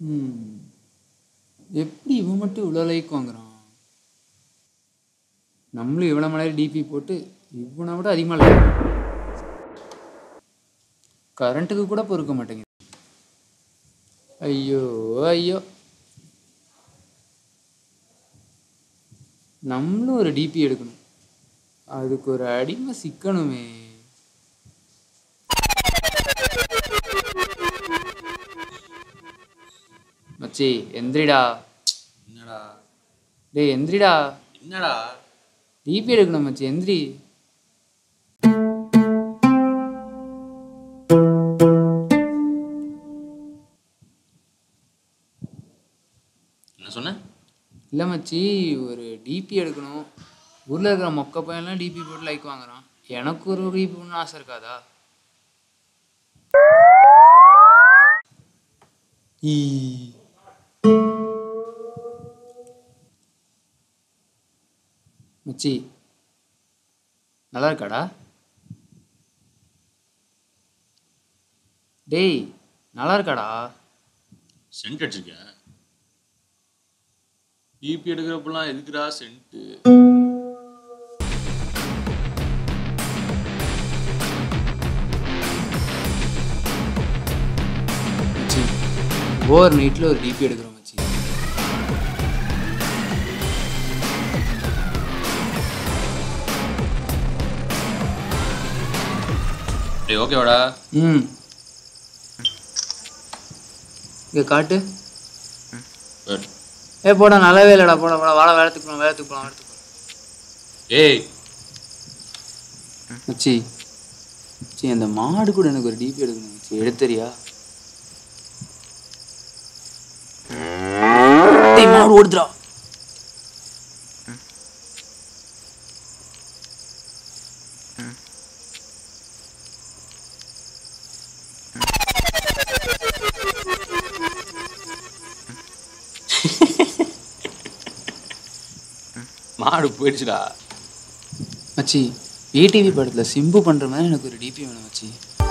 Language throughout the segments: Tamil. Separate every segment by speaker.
Speaker 1: ம் எப்படி இவன் மட்டும் இவ்வளோ லைக் வாங்குறான் நம்மளும் இவ்வளோ மணி நேரம் டிபி போட்டு இவனை விட அதிகமாக லைக் கரண்ட்டுக்கு கூட பொறுக்க மாட்டேங்குது ஐயோ ஐயோ நம்மளும் ஒரு டிபி எடுக்கணும் அதுக்கு ஒரு அடிமை சிக்கணுமே மச்சி எந்திரிடா
Speaker 2: என்னடா
Speaker 1: டேய் எந்திரிடா
Speaker 2: என்னடா
Speaker 1: டிபி எடுக்கணும் மச்சி எந்திரி
Speaker 2: என்ன சொன்ன
Speaker 1: இல்லை மச்சி ஒரு டிபி எடுக்கணும் ஊரில் இருக்கிற மொக்க பையன்லாம் டிபி போட்டு லைக் வாங்குறான் எனக்கு ஒரு டிபி பண்ணணும் ஆசை இருக்காதா ஈ மச்சி நல்லா இருக்காடா டேய் நல்லா இருக்காடா
Speaker 2: சென்ட் அடிச்சிருக்க ஈபி எடுக்கிறப்பெல்லாம் எதுக்குடா சென்ட்டு
Speaker 1: மச்சி ஓவர் நைட்டில் ஒரு டிபி எடுக்கிறோம் மச்சி
Speaker 2: டேய் ஓகேவாடா
Speaker 1: ம் இங்கே காட்டு
Speaker 2: பட்
Speaker 1: ஏ போடா நல்லாவே இல்லைடா போடா போடா வாடா வேலைத்துக்கு போகலாம் வேலைத்துக்கு போகலாம் வேலைத்துக்கு போகலாம்
Speaker 2: ஏய்
Speaker 1: மச்சி மச்சி அந்த மாடு கூட எனக்கு ஒரு டிபி எடுக்கணும் மச்சி எடுத்தறியா டேய் மாடு ஓடுதுடா
Speaker 2: மாடு போயிடுச்சுடா
Speaker 1: மச்சி ஏடிவி படத்தில் சிம்பு பண்ணுற மாதிரி எனக்கு ஒரு டிபி வேணும் மச்சி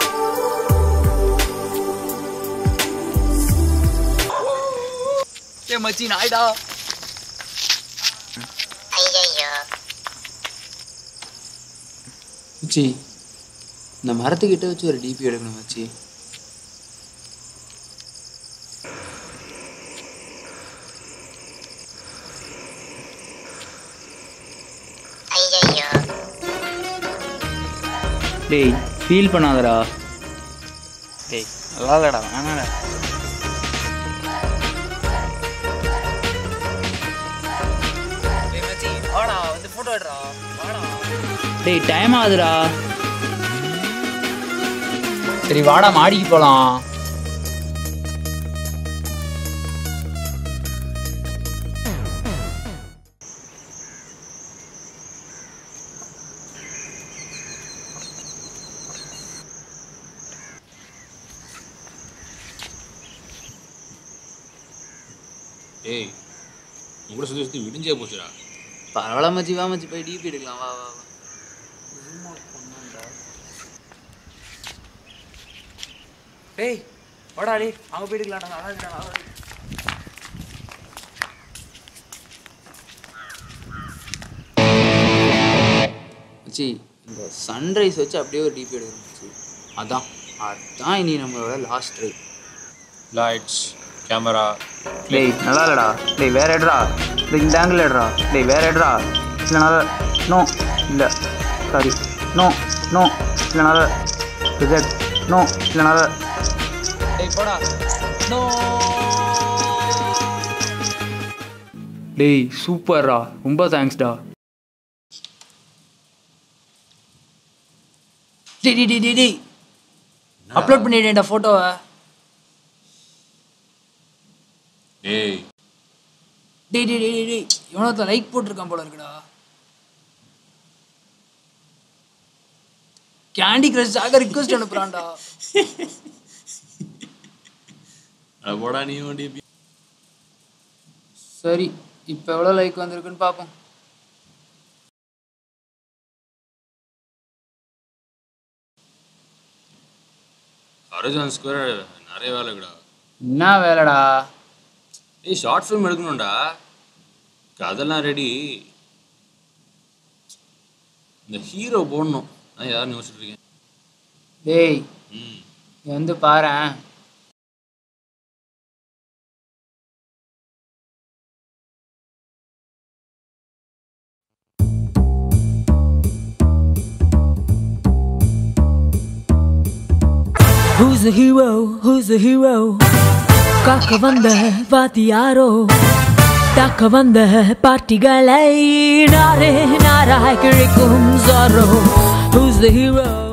Speaker 1: ஏ மச்சி நாய்டா மச்சி இந்த மரத்துக்கிட்ட வச்சு ஒரு டிபி எடுக்கணும் மச்சி டேய் ஃபீல் பண்ணாதடா டேய் நல்லா இல்லடா வேணாடா டேய் டைம் ஆகுதுடா சரி வாடா மாடிக்கு போலாம்
Speaker 2: ஏய் உங்க கூட சுற்றி சுற்றி விடிஞ்சே போச்சுடா
Speaker 1: பரவாயில்ல மச்சி வா மச்சி போய் டிபி எடுக்கலாம் வா வா வா
Speaker 3: டேய் வாடா டேய் அங்கே போயிட்டுக்கலாம்டா நல்லா இருக்குடா நல்லா இருக்கு.
Speaker 1: மச்சி இந்த சன்ரைஸ் வச்சு அப்படியே ஒரு டிபி எடுக்கணும் மச்சி அதான் அதான் இனி நம்மளோட லாஸ்ட் ட்ரை
Speaker 2: லைட்ஸ் கேமரா
Speaker 3: டேய் நல்லா இல்லடா டேய் வேற எடுறா டேய் இந்த ஆங்கிள் எடுறா டேய் வேற எடுறா இல்லை நல்லா நோ இல்லை சாரி நோ நோ இல்லை நல்லா ரிஜெக்ட் நோ இல்லை நல்லா
Speaker 1: டேய் போடா
Speaker 3: டேய் சூப்பர்ரா ரொம்ப தேங்க்ஸ்டா
Speaker 1: டேய் டேய் டேய், டேய் டேய் அப்லோட் பண்ணிட்டேன்டா ஃபோட்டோவை
Speaker 2: ஏய்
Speaker 1: டேய் டேய் டேய் டேய், டேய் இவனொருத்தன் லைக் போட்டிருக்கான் போல இருக்குடா கேண்டி கிரஷ்ஷாக ரிக்வஸ்ட் அனுப்புறான்டா
Speaker 2: அட போடா நீ டிபி
Speaker 1: சரி இப்போ எவ்வளோ லைக் வந்திருக்குன்னு பார்ப்போம்
Speaker 2: ஹரிஜான் ஸ்கொயர் நிறைய வேலை இருக்குடா
Speaker 1: என்ன வேலைடா
Speaker 2: ஏய் ஷார்ட் ஃபிலிம் எடுக்கணும்டா கதெல்லாம் ரெடி இந்த ஹீரோ போடணும் நான் யாருன்னு யோசிச்சுட்டு இருக்கேன்
Speaker 1: டேய்
Speaker 2: ம்
Speaker 1: நீ வந்து பாரேன்
Speaker 4: Who's the hero? Who's the hero? காக்க வந்த வாத்தியாரோ தாக்க வந்த பாட்டிகளை நாரே நாராய் கிழிக்கும் சாரோ Who's the hero?